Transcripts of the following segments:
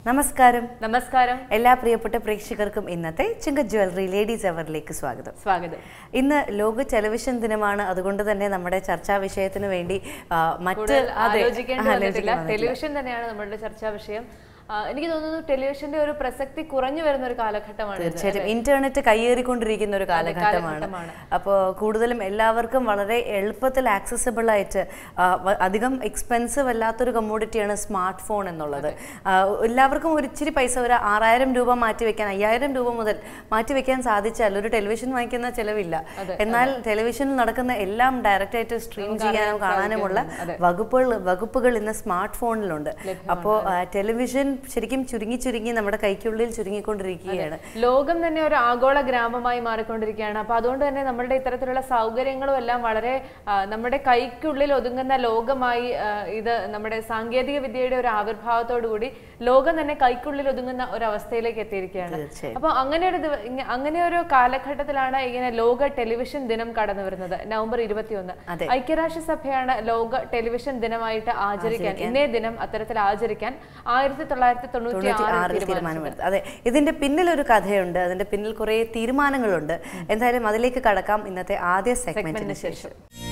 നമസ്കാരം നമസ്കാരം എല്ലാ പ്രിയപ്പെട്ട പ്രേക്ഷകർക്കും ഇന്നത്തെ ചിങ്ക ജ്വല്ലറി ലേഡീസ് അവറിലേക്ക് സ്വാഗതം സ്വാഗതം ഇന്ന് ലോക ടെലിവിഷൻ ദിനമാണ് അതുകൊണ്ട് തന്നെ നമ്മുടെ ചർച്ചാ വിഷയത്തിന് വേണ്ടി ആ, മറ്റ് കൂടുതൽ അതെ, ആലോചിക്കേണ്ടി വന്നിട്ടില്ല ആലോചിക്കാൻ വന്നിട്ടില്ല. ടെലിവിഷൻ തന്നെയാണ് നമ്മളുടെ ചർച്ചാ വിഷയം ആ, എനിക്ക് തോന്നുന്നു ടെലിവിഷന്റെ ഒരു പ്രസക്തി കുറഞ്ഞു വരുന്ന ഒരു കാലഘട്ടമാണ് ഇത്. തീർച്ചയായിട്ടും ഇന്റർനെറ്റ് കയ്യേറിക്കൊണ്ടിരിക്കുന്ന ഒരു കാലഘട്ടമാണ് കാലഘട്ടമാണ്. അപ്പോൾ കൂടുതലും എല്ലാവർക്കും വളരെ എളുപ്പത്തിൽ ആക്സസിബിൾ ആയിട്ട് ആ, വ- അധികം എക്സ്പെൻസീവ് അല്ലാത്തൊരു കമ്മോഡിറ്റിയാണ് സ്മാർട്ട് ഫോൺ എന്നുള്ളത് ആ, എല്ലാവർക്കും ഒരു ഇച്ചിരി പൈസ ഒരു ആറായിരം രൂപ മാറ്റി വെക്കാൻ അയ്യായിരം രൂപ മുതൽ മാറ്റി വെക്കാൻ സാധിച്ചാൽ ഒരു ടെലിവിഷൻ വാങ്ങിക്കുന്ന ചെലവില്ല എന്നാൽ ടെലിവിഷനിൽ നടക്കുന്ന എല്ലാം ഡയറക്റ്റ് ആയിട്ട് സ്ട്രീം ചെയ്യാനും കാണാനുമുള്ള വകുപ്പുകൾ വകുപ്പുകൾ ഇന്ന് സ്മാർട്ട് ഫോണിലുണ്ട് അപ്പോൾ ടെലിവിഷൻ ശരിക്കും ചുരുങ്ങി ചുരുങ്ങി നമ്മുടെ കൈക്കുള്ളിൽ ചുരുങ്ങിക്കൊണ്ടിരിക്കുകയാണ് ലോകം തന്നെ ഒരു ആഗോള ഗ്രാമമായി മാറിക്കൊണ്ടിരിക്കുകയാണ് അപ്പൊ അതുകൊണ്ട് തന്നെ നമ്മളുടെ ഇത്തരത്തിലുള്ള സൗകര്യങ്ങളും എല്ലാം വളരെ ആ, നമ്മുടെ കൈക്കുള്ളിൽ ഒതുങ്ങുന്ന ലോകമായി ആ, ഇത് നമ്മുടെ സാങ്കേതിക വിദ്യയുടെ ഒരു ആവിർഭാവത്തോടു കൂടി ലോകം തന്നെ കൈക്കുള്ളിൽ ഒതുങ്ങുന്ന ഒരു അവസ്ഥയിലേക്ക് എത്തിയിരിക്കുകയാണ് തീർച്ചയായും അപ്പൊ അങ്ങനെ ഒരു ദിവ- ഇങ്ങ- അങ്ങനെ ഒരു കാലഘട്ടത്തിലാണ് ഇങ്ങനെ ലോക ടെലിവിഷൻ ദിനം കടന്നു വരുന്നത് നവംബർ ഇരുപത്തിയൊന്ന് അതെ. ഐക്യരാഷ്ട്രസഭയാണ് ലോക ടെലിവിഷൻ ദിനമായിട്ട് ആചരിക്കാൻ ഇന്നേ ദിനം അത്തരത്തിൽ ആചരിക്കാൻ ആയിരത്തി തൊള്ളായിരത്തി തൊണ്ണൂറ്റി തൊണ്ണൂറ്റി ആറിൽ തീരുമാനമെടുത്തു അതെ ഇതിന്റെ പിന്നിൽ ഒരു കഥയുണ്ട് അതിന്റെ പിന്നിൽ കുറേ തീരുമാനങ്ങളുണ്ട് എന്തായാലും അതിലേക്ക് കടക്കാം ഇന്നത്തെ ആദ്യ സെഗ്മെന്റിന് ശേഷം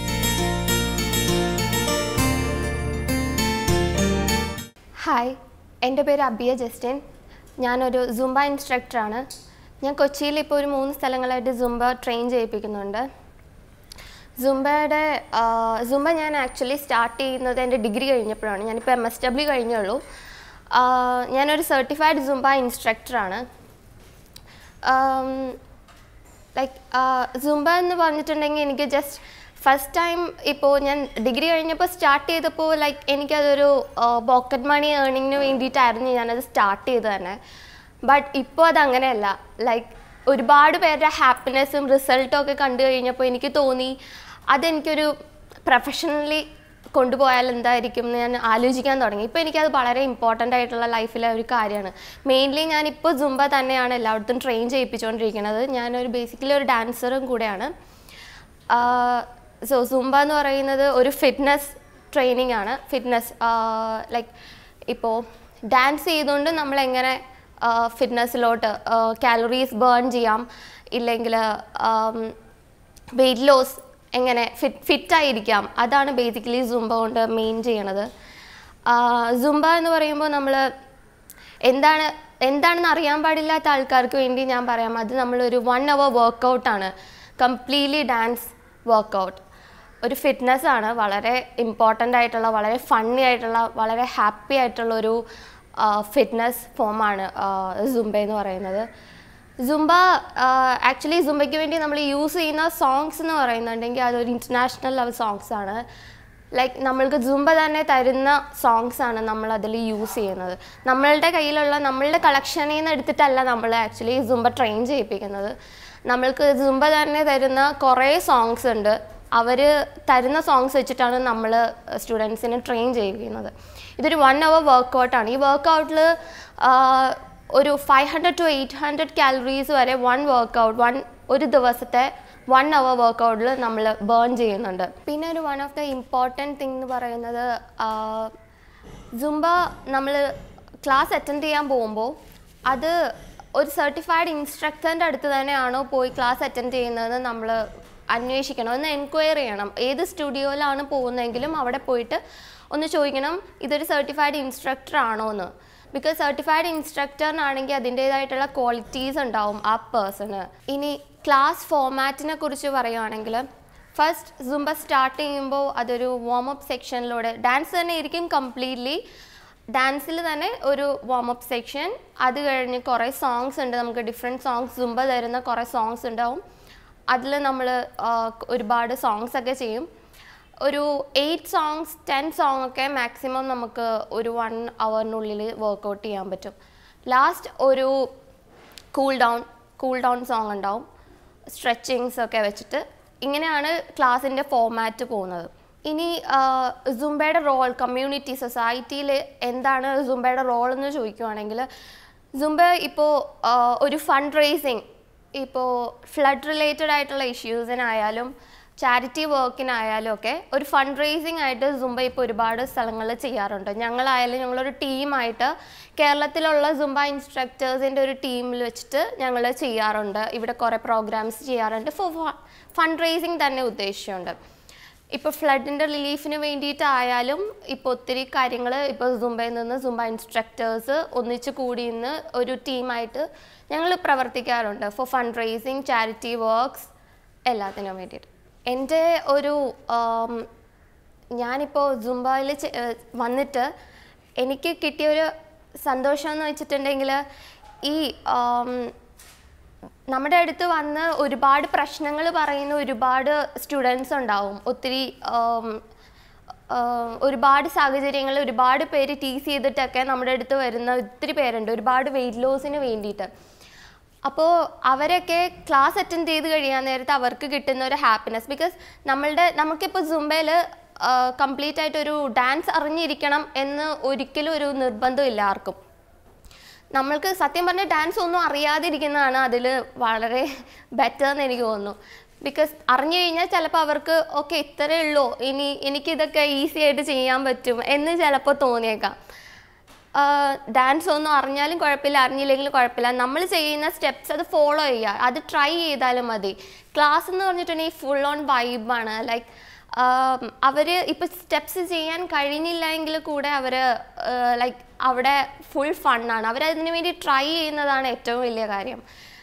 ഹായ് എൻ്റെ പേര് അബിയ ജസ്റ്റിൻ ഞാനൊരു സുംബ ഇൻസ്ട്രക്ടറാണ് ഞാൻ കൊച്ചിയിൽ ഇപ്പോൾ ഒരു മൂന്ന് സ്ഥലങ്ങളായിട്ട് സുംബ ട്രെയിൻ ചെയ്യിപ്പിക്കുന്നുണ്ട് സുംബയുടെ സുംബ ഞാൻ ആക്ച്വലി സ്റ്റാർട്ട് ചെയ്യുന്നത് എൻ്റെ ഡിഗ്രി കഴിഞ്ഞപ്പോഴാണ് ഞാനിപ്പോൾ എം എസ് ഡബ്ല്യു കഴിഞ്ഞുള്ളൂ ആ, ഞാനൊരു സർട്ടിഫൈഡ് സുംബ ഇൻസ്ട്രക്ടറാണ് ലൈക്ക് സുംബ എന്ന് പറഞ്ഞിട്ടുണ്ടെങ്കിൽ എനിക്ക് ജസ്റ്റ് ഫസ്റ്റ് ടൈം ഇപ്പോൾ ഞാൻ ഡിഗ്രി കഴിഞ്ഞപ്പോൾ സ്റ്റാർട്ട് ചെയ്തപ്പോൾ ലൈക്ക് എനിക്കതൊരു പോക്കറ്റ് മണി ഏണിങ്ങിന് വേണ്ടിയിട്ടായിരുന്നു ഞാനത് സ്റ്റാർട്ട് ചെയ്തത് തന്നെ ബട്ട് ഇപ്പോൾ അതങ്ങനെയല്ല ലൈക്ക് ഒരുപാട് പേരുടെ ഹാപ്പിനെസ്സും റിസൾട്ടും ഒക്കെ കണ്ടു കഴിഞ്ഞപ്പോൾ എനിക്ക് തോന്നി അതെനിക്കൊരു പ്രൊഫഷണലി കൊണ്ടുപോയാൽ എന്തായിരിക്കും എന്ന് ഞാൻ ആലോചിക്കാൻ തുടങ്ങി ഇപ്പോൾ എനിക്കത് വളരെ ഇമ്പോർട്ടൻ്റ് ആയിട്ടുള്ള ലൈഫിലെ ഒരു കാര്യമാണ് മെയിൻലി ഞാനിപ്പോൾ സുംബ തന്നെയാണ് എല്ലായിടത്തും ട്രെയിൻ ചെയ്യിപ്പിച്ചുകൊണ്ടിരിക്കുന്നത് ഞാനൊരു ബേസിക്കലി ഒരു ഡാൻസറും കൂടെയാണ് സോ സുംബ എന്ന് പറയുന്നത് ഒരു ഫിറ്റ്നസ് ട്രെയിനിങ് ആണ് ഫിറ്റ്നസ് ലൈക്ക് ഇപ്പോൾ ഡാൻസ് ചെയ്തുകൊണ്ട് നമ്മളെങ്ങനെ ഫിറ്റ്നസ്സിലോട്ട് കാലറീസ് ബേൺ ചെയ്യാം ഇല്ലെങ്കിൽ വെയിറ്റ് ലോസ് എങ്ങനെ ഫിറ്റ് ഫിറ്റായിരിക്കാം അതാണ് ബേസിക്കലി സുംബ കൊണ്ട് മെയിൻ ചെയ്യണത് സുംബ എന്ന് പറയുമ്പോൾ നമ്മൾ എന്താണ് എന്താണെന്ന് അറിയാൻ പാടില്ലാത്ത ആൾക്കാർക്ക് വേണ്ടി ഞാൻ പറയാം അത് നമ്മളൊരു വൺ അവർ വർക്കൗട്ടാണ് കംപ്ലീറ്റ്ലി ഡാൻസ് വർക്കൗട്ട് ഒരു ഫിറ്റ്നസ് ആണ് വളരെ ഇമ്പോർട്ടൻ്റ് ആയിട്ടുള്ള വളരെ ഫണ്ണി ആയിട്ടുള്ള വളരെ ഹാപ്പി ആയിട്ടുള്ള ഒരു ഫിറ്റ്നസ് ഫോമാണ് സുംബ എന്ന് പറയുന്നത് സുംബ ആക്ച്വലി സുംബയ്ക്ക് വേണ്ടി നമ്മൾ യൂസ് ചെയ്യുന്ന സോങ്സ് എന്ന് പറയുന്നുണ്ടെങ്കിൽ അതൊരു ഇൻ്റർനാഷണൽ ലെവൽ സോങ്സ് ആണ് ലൈക്ക് നമ്മൾക്ക് സുംബ തന്നെ തരുന്ന സോങ്സ് ആണ് നമ്മൾ അതിൽ യൂസ് ചെയ്യുന്നത് നമ്മളുടെ കയ്യിലുള്ള നമ്മളുടെ കളക്ഷനിൽ നിന്ന് എടുത്തിട്ടല്ല നമ്മൾ ആക്ച്വലി സുംബ ട്രെയിൻ ചെയ്യിപ്പിക്കുന്നത് നമ്മൾക്ക് സുംബ തന്നെ തരുന്ന കുറേ സോങ്സ് ഉണ്ട് അവർ തരുന്ന സോങ്സ് വെച്ചിട്ടാണ് നമ്മൾ സ്റ്റുഡൻസിനെ ട്രെയിൻ ചെയ്യിക്കുന്നത് ഇതൊരു വൺ അവർ വർക്കൗട്ടാണ് ഈ വർക്കൗട്ടിൽ ഒരു five hundred to eight hundred calories വരെ വൺ വർക്കൗട്ട് വൺ ഒരു ദിവസത്തെ വൺ അവർ വർക്കൗട്ടിൽ നമ്മൾ ബേൺ ചെയ്യുന്നുണ്ട് പിന്നെ ഒരു one of the important thing എന്ന് പറയുന്നത് സുംബ നമ്മൾ ക്ലാസ് അറ്റൻഡ് ചെയ്യാൻ പോകുമ്പോൾ അത് ഒരു സർട്ടിഫൈഡ് ഇൻസ്ട്രക്ടറിൻ്റെ അടുത്ത് തന്നെയാണോ പോയി ക്ലാസ് അറ്റൻഡ് ചെയ്യുന്നതെന്ന് നമ്മൾ അന്വേഷിക്കണം ഒന്ന് എൻക്വയറി ചെയ്യണം ഏത് സ്റ്റുഡിയോയിലാണ് പോകുന്നതെങ്കിലും അവിടെ പോയിട്ട് ഒന്ന് ചോദിക്കണം ഇതൊരു സർട്ടിഫൈഡ് ഇൻസ്ട്രക്ടർ ആണോ എന്ന് ബിക്കോസ് സർട്ടിഫൈഡ് ഇൻസ്ട്രക്ടറിനാണെങ്കിൽ അതിൻ്റേതായിട്ടുള്ള ക്വാളിറ്റീസ് ഉണ്ടാവും ആ പേഴ്സണ് ഇനി ക്ലാസ് ഫോമാറ്റിനെ കുറിച്ച് പറയുകയാണെങ്കിൽ ഫസ്റ്റ് സുംബ സ്റ്റാർട്ട് ചെയ്യുമ്പോൾ അതൊരു വാം അപ്പ് സെക്ഷനിലൂടെ ഡാൻസ് തന്നെ ആയിരിക്കും കംപ്ലീറ്റ്ലി ഡാൻസിൽ തന്നെ ഒരു വാം അപ്പ് സെക്ഷൻ അത് കഴിഞ്ഞ് കുറേ സോങ്സ് ഉണ്ട് നമുക്ക് ഡിഫറെൻറ്റ് സോങ്സ് സുംബ തരുന്ന കുറേ സോങ്സ് ഉണ്ടാവും അതിൽ നമ്മൾ ഒരുപാട് സോങ്സ് ഒക്കെ ചെയ്യും ഒരു എയ്റ്റ് സോങ്സ് ടെൻ സോങ് ഒക്കെ മാക്സിമം നമുക്ക് ഒരു വൺ അവറിനുള്ളിൽ വർക്കൗട്ട് ചെയ്യാൻ പറ്റും ലാസ്റ്റ് ഒരു cool down cool down song ഉണ്ടാവും സ്ട്രെച്ചിങ്സ് ഒക്കെ വെച്ചിട്ട് ഇങ്ങനെയാണ് ക്ലാസ്സിൻ്റെ ഫോമാറ്റ് പോകുന്നത് ഇനി സുംബയുടെ റോൾ കമ്മ്യൂണിറ്റി സൊസൈറ്റിയിൽ എന്താണ് സുംബയുടെ റോൾ എന്ന് ചോദിക്കുവാണെങ്കിൽ സുംബ ഇപ്പോൾ ഒരു ഫണ്ട് റേസിങ് ഇപ്പോൾ ഫ്ലഡ് റിലേറ്റഡ് ആയിട്ടുള്ള ഇഷ്യൂസിനായാലും ചാരിറ്റി വർക്കിനായാലും ഒക്കെ ഒരു ഫണ്ട് റേസിംഗ് ആയിട്ട് സുംബ ഇപ്പോൾ ഒരുപാട് സ്ഥലങ്ങളിൽ ചെയ്യാറുണ്ട് ഞങ്ങളായാലും ഞങ്ങളൊരു ടീമായിട്ട് കേരളത്തിലുള്ള സുംബ ഇൻസ്ട്രക്ടേഴ്സിൻ്റെ ഒരു ടീമിൽ വെച്ചിട്ട് ഞങ്ങൾ ചെയ്യാറുണ്ട് ഇവിടെ കുറേ പ്രോഗ്രാംസ് ചെയ്യാറുണ്ട് ഫോർ ഫണ്ട് റേസിംഗ് തന്നെ ഉദ്ദേശിച്ചുണ്ട് ഇപ്പോൾ ഫ്ലഡിൻ്റെ റിലീഫിന് വേണ്ടിയിട്ടായാലും ഇപ്പോൾ ഒത്തിരി കാര്യങ്ങൾ ഇപ്പോൾ സുംബയിൽ നിന്ന് സുംബ ഇൻസ്ട്രക്ടേഴ്സ് ഒന്നിച്ച് കൂടി നിന്ന് ഒരു ടീമായിട്ട് ഞങ്ങൾ പ്രവർത്തിക്കാറുണ്ട് for fund raising charity works എല്ലാത്തിനും വേണ്ടിയിട്ട് എൻ്റെ ഒരു ആം, ഞാനിപ്പോൾ സുംബയിൽ വന്നിട്ട് എനിക്ക് കിട്ടിയൊരു സന്തോഷം എന്ന് വെച്ചിട്ടുണ്ടെങ്കിൽ ഈ ആം, നമ്മുടെ അടുത്ത് വന്ന് ഒരുപാട് പ്രശ്നങ്ങൾ പറയുന്ന ഒരുപാട് സ്റ്റുഡൻസ് ഉണ്ടാവും ഒത്തിരി ആം, ആം, ഒരുപാട് സാഹചര്യങ്ങൾ ഒരുപാട് പേര് ടീസ് ചെയ്തിട്ടൊക്കെ നമ്മുടെ അടുത്ത് വരുന്ന ഒത്തിരി പേരുണ്ട് ഒരുപാട് വെയിറ്റ് ലോസിന് വേണ്ടിയിട്ട് അപ്പോൾ അവരൊക്കെ ക്ലാസ് അറ്റൻഡ് ചെയ്ത് കഴിയാൻ നേരത്ത് അവർക്ക് കിട്ടുന്ന ഒരു ഹാപ്പിനെസ് ബിക്കോസ് നമ്മളുടെ നമുക്കിപ്പോൾ സുംബയിൽ കംപ്ലീറ്റ് ആയിട്ട് ഒരു ഡാൻസ് അറിഞ്ഞിരിക്കണം എന്ന് ഒരിക്കലും ഒരു നിർബന്ധമില്ല ആർക്കും നമ്മൾക്ക് സത്യം പറഞ്ഞ ഡാൻസ് ഒന്നും അറിയാതിരിക്കുന്നതാണ് അതിൽ വളരെ ബെറ്റർ എന്ന് എനിക്ക് തോന്നുന്നു ബിക്കോസ് അറിഞ്ഞു കഴിഞ്ഞാൽ ചിലപ്പോൾ അവർക്ക് ഓക്കെ ഇത്രയേ ഉള്ളൂ ഇനി എനിക്കിതൊക്കെ ഈസി ആയിട്ട് ചെയ്യാൻ പറ്റും എന്ന് ചിലപ്പോൾ തോന്നിയേക്കാം ഡാൻസ് ഒന്നും അറിഞ്ഞാലും കുഴപ്പമില്ല അറിഞ്ഞില്ലെങ്കിലും കുഴപ്പമില്ല നമ്മൾ ചെയ്യുന്ന സ്റ്റെപ്സ് അത് ഫോളോ ചെയ്യുക അത് ട്രൈ ചെയ്താലും മതി ക്ലാസ് എന്ന് പറഞ്ഞിട്ടുണ്ടെങ്കിൽ ഫുൾ ഓൺ വൈബാണ് ലൈക്ക് അവർ ഇപ്പോൾ സ്റ്റെപ്സ് ചെയ്യാൻ കഴിഞ്ഞില്ല എങ്കിൽ കൂടെ അവർ ലൈക്ക് അവിടെ ഫുൾ ഫണ്ണാണ് അവരതിനു വേണ്ടി ട്രൈ ചെയ്യുന്നതാണ് ഏറ്റവും വലിയ കാര്യം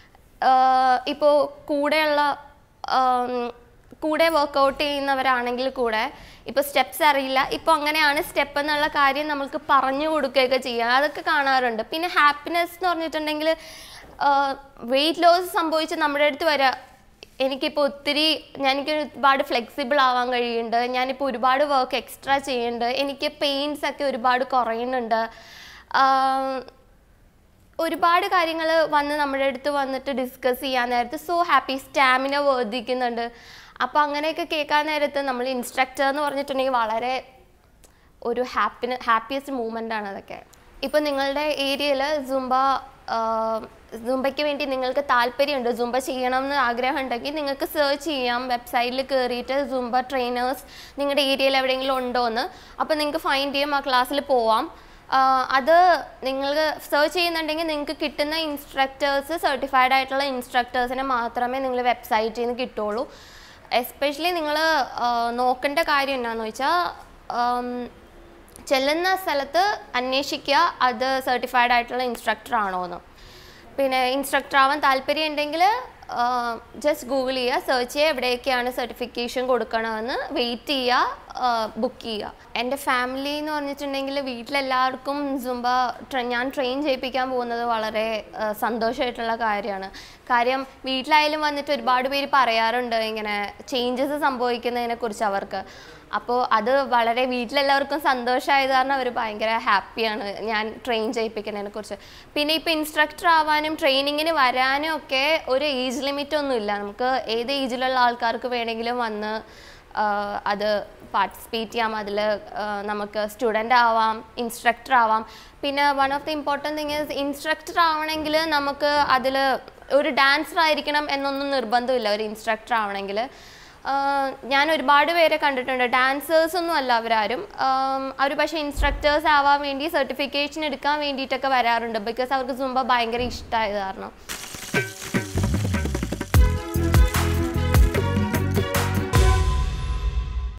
ഇപ്പോൾ കൂടെയുള്ള ആം, കൂടെ വർക്കൗട്ട് ചെയ്യുന്നവരാണെങ്കിൽ കൂടെ ഇപ്പോൾ സ്റ്റെപ്സ് അറിയില്ല ഇപ്പോൾ അങ്ങനെയാണ് സ്റ്റെപ്പ് എന്നുള്ള കാര്യം നമ്മൾക്ക് പറഞ്ഞു കൊടുക്കുകയൊക്കെ ചെയ്യാം അതൊക്കെ കാണാറുണ്ട് പിന്നെ ഹാപ്പിനെസ് എന്ന് പറഞ്ഞിട്ടുണ്ടെങ്കിൽ വെയിറ്റ് ലോസ് സംഭവിച്ച് നമ്മുടെ അടുത്ത് വരാ എനിക്കിപ്പോൾ ഒത്തിരി ഞാൻ എനിക്ക് ഒരുപാട് ഫ്ലെക്സിബിൾ ആവാൻ കഴിയുന്നുണ്ട് ഞാനിപ്പോൾ ഒരുപാട് വർക്ക് എക്സ്ട്രാ ചെയ്യുന്നുണ്ട് എനിക്ക് പെയിൻസ് ഒക്കെ ഒരുപാട് കുറയുന്നുണ്ട് ആം, ഒരുപാട് കാര്യങ്ങൾ വന്ന് നമ്മുടെ അടുത്ത് വന്നിട്ട് ഡിസ്കസ് ചെയ്യാൻ നേരത്ത് സോ ഹാപ്പി സ്റ്റാമിന വർദ്ധിക്കുന്നുണ്ട് അപ്പോൾ അങ്ങനെയൊക്കെ കേൾക്കാൻ നേരത്ത് നമ്മൾ ഇൻസ്ട്രക്ടർ എന്ന് പറഞ്ഞിട്ടുണ്ടെങ്കിൽ വളരെ ഒരു ഹാപ്പിന് ഹാപ്പിയസ്റ്റ് മൂമെൻ്റ് ആണ് അതൊക്കെ ഇപ്പോൾ നിങ്ങളുടെ ഏരിയയിൽ സുംബ സുംബയ്ക്ക് വേണ്ടി നിങ്ങൾക്ക് താല്പര്യമുണ്ട് സുംബ ചെയ്യണം എന്ന് ആഗ്രഹം ഉണ്ടെങ്കിൽ നിങ്ങൾക്ക് സെർച്ച് ചെയ്യാം വെബ്സൈറ്റിൽ കയറിയിട്ട് സുംബ ട്രെയിനേഴ്സ് നിങ്ങളുടെ ഏരിയയിൽ എവിടെയെങ്കിലും ഉണ്ടോ എന്ന് അപ്പോൾ നിങ്ങൾക്ക് ഫൈൻഡ് ചെയ്യാം ആ ക്ലാസ്സിൽ പോവാം ആഹ് അത് നിങ്ങൾ സെർച്ച് ചെയ്യുന്നുണ്ടെങ്കിൽ നിങ്ങൾക്ക് കിട്ടുന്ന ഇൻസ്ട്രക്ടേഴ്സ് സർട്ടിഫൈഡ് ആയിട്ടുള്ള ഇൻസ്ട്രക്ടേഴ്സിനെ മാത്രമേ നിങ്ങൾ വെബ്സൈറ്റിൽ നിന്ന് കിട്ടുള്ളൂ എസ്പെഷ്യലി നിങ്ങൾ നോക്കേണ്ട കാര്യം എന്താണെന്ന് വെച്ചാൽ ചെല്ലുന്ന സ്ഥലത്ത് അന്വേഷിക്കുക അത് സർട്ടിഫൈഡ് ആയിട്ടുള്ള ഇൻസ്ട്രക്ടർ ആണോ എന്ന് പിന്നെ ഇൻസ്ട്രക്ടർ ആവാൻ താല്പര്യം ഉണ്ടെങ്കിൽ ജസ്റ്റ് ഗൂഗിൾ ചെയ്യുക സെർച്ച് ചെയ്യുക എവിടെയൊക്കെയാണ് സർട്ടിഫിക്കേഷൻ കൊടുക്കണമെന്ന് വെയിറ്റ് ചെയ്യുക ബുക്ക് ചെയ്യുക എൻ്റെ ഫാമിലി എന്ന് പറഞ്ഞിട്ടുണ്ടെങ്കിൽ വീട്ടിലെല്ലാവർക്കും സുംബ ട്ര- ഞാൻ ട്രെയിൻ ചെയ്യിപ്പിക്കാൻ പോകുന്നത് വളരെ ആ, സന്തോഷമായിട്ടുള്ള കാര്യമാണ് കാര്യം വീട്ടിലായാലും വന്നിട്ട് ഒരുപാട് പേര് പറയാറുണ്ട് ഇങ്ങനെ ചേഞ്ചസ് സംഭവിക്കുന്നതിനെ കുറിച്ച് അവർക്ക് അപ്പോൾ അത് വളരെ വീട്ടിലെല്ലാവർക്കും സന്തോഷമായത് കാരണം അവർ ഭയങ്കര ഹാപ്പിയാണ് ഞാൻ ട്രെയിൻ ചെയ്യിപ്പിക്കുന്നതിനെ കുറിച്ച് പിന്നെ ഇപ്പോൾ ഇൻസ്ട്രക്ടർ ആവാനും ട്രെയിനിങ്ങിന് വരാനും ഒക്കെ ഒരു ഏജ് ലിമിറ്റ് ഒന്നുമില്ല നമുക്ക് ഏത് ഏജിലുള്ള ആൾക്കാർക്ക് വേണമെങ്കിലും വന്ന് ആ, അത് പാർട്ടിസിപ്പേറ്റ് ചെയ്യാം അതിൽ നമുക്ക് സ്റ്റുഡൻ്റ് ആവാം ഇൻസ്ട്രക്ടർ ആവാം പിന്നെ one of the important thing is instructor ആവണമെങ്കിൽ നമുക്ക് അതിൽ ഒരു ഡാൻസർ ആയിരിക്കണം എന്നൊന്നും നിർബന്ധമില്ല ഒരു ഇൻസ്ട്രക്ടർ ആവണമെങ്കിൽ ആഹ് ഞാൻ ഒരുപാട് പേരെ കണ്ടിട്ടുണ്ട് ഡാൻസേഴ്സ് ഒന്നും അല്ല അവരാരും അവർ പക്ഷേ ഇൻസ്ട്രക്ടേഴ്സ് ആവാൻ വേണ്ടി സർട്ടിഫിക്കേഷൻ എടുക്കാൻ വേണ്ടിയിട്ടൊക്കെ വരാറുണ്ട് ബിക്കോസ് അവർക്ക് സുംബ ഭയങ്കര ഇഷ്ടമായത് കാരണം